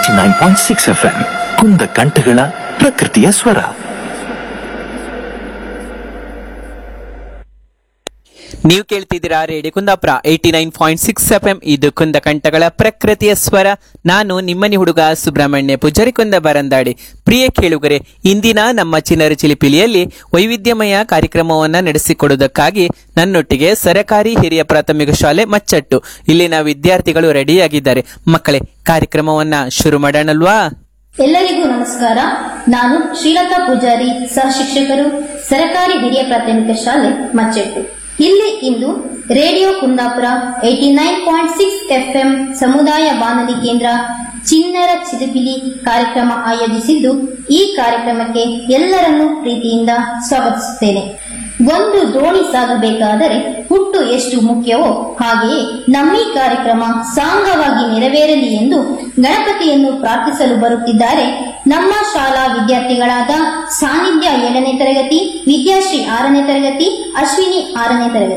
eighty nine point six F M ಕುಂದ ಕಂಠಗಳ ಪ್ರಕೃತಿಯ ಸ್ವರ ನೀವು ಕೇಳ್ತಿದ್ದೀರಾ radio Kundapura eighty nine point six F M ಇದು ಕುಂದ ಕಂಠಗಳ ಪ್ರಕೃತಿಯ ಸ್ವರ ನಾನು ನಿಮ್ಮನಿ ಹುಡುಗ ಸುಬ್ರಹ್ಮಣ್ಯ ಪೂಜಾರಿ ಕುಂದ ಬರಂದಾಡಿ ಪ್ರಿಯ ಕೇಳುಗರೆ ಇಂದಿನ ನಮ್ಮ ಚಿನ್ನರ ಚಿಲಿಪಿಲಿಯಲ್ಲಿ ವೈವಿಧ್ಯಮಯ ಕಾರ್ಯಕ್ರಮವನ್ನ ನಡೆಸಿಕೊಡುವುದಕ್ಕಾಗಿ ನನ್ನೊಟ್ಟಿಗೆ ಸರಕಾರಿ ಹಿರಿಯ ಪ್ರಾಥಮಿಕ ಶಾಲೆ ಮಚ್ಚಟ್ಟು ಇಲ್ಲಿನ ವಿದ್ಯಾರ್ಥಿಗಳು ರೆಡಿಯಾಗಿದ್ದಾರೆ ಮಕ್ಕಳೇ ಕಾರ್ಯಕ್ರಮವನ್ನ ಶುರು ಮಾಡೋಣಲ್ವಾ ಎಲ್ಲರಿಗೂ ನಮಸ್ಕಾರ ನಾನು ಶ್ರೀಲತಾ ಪೂಜಾರಿ ಸಹ ಶಿಕ್ಷಕರು ಸರಕಾರಿ ಹಿರಿಯ ಪ್ರಾಥಮಿಕ ಶಾಲೆ ಮಚ್ಚೆಟ್ಟು ಇಲ್ಲಿ ಇಂದು radio Kundapura eighty nine point six FM ಸಮುದಾಯ ಬಾನುಲಿ ಕೇಂದ್ರ ಚಿನ್ನರ ಚಿಲಿಪಿಲಿ ಕಾರ್ಯಕ್ರಮ ಆಯೋಜಿಸಿದ್ದು ಈ ಕಾರ್ಯಕ್ರಮಕ್ಕೆ ಎಲ್ಲರನ್ನೂ ಪ್ರೀತಿಯಿಂದ ಸ್ವಾಗತಿಸುತ್ತೇನೆ ಒಂದು ದೋಣಿ ಸಾಗಬೇಕಾದರೆ ಹುಟ್ಟು ಎಷ್ಟು ಮುಖ್ಯವೋ ಹಾಗೆಯೇ ನಮ್ಮೀ ಕಾರ್ಯಕ್ರಮ ಸಾಂಗವಾಗಿ ನೆರವೇರಲಿ ಎಂದು ಗಣಪತಿಯನ್ನು ಪ್ರಾರ್ಥಿಸಲು ಬರುತ್ತಿದ್ದಾರೆ ನಮ್ಮ ಶಾಲಾ ವಿದ್ಯಾರ್ಥಿಗಳಾದ ಸಾನ್ನಿಧ್ಯ ಏಳನೇ ತರಗತಿ ವಿದ್ಯಾಶ್ರೀ ಆರನೇ ತರಗತಿ ಅಶ್ವಿನಿ ಆರನೇ ತರಗತಿ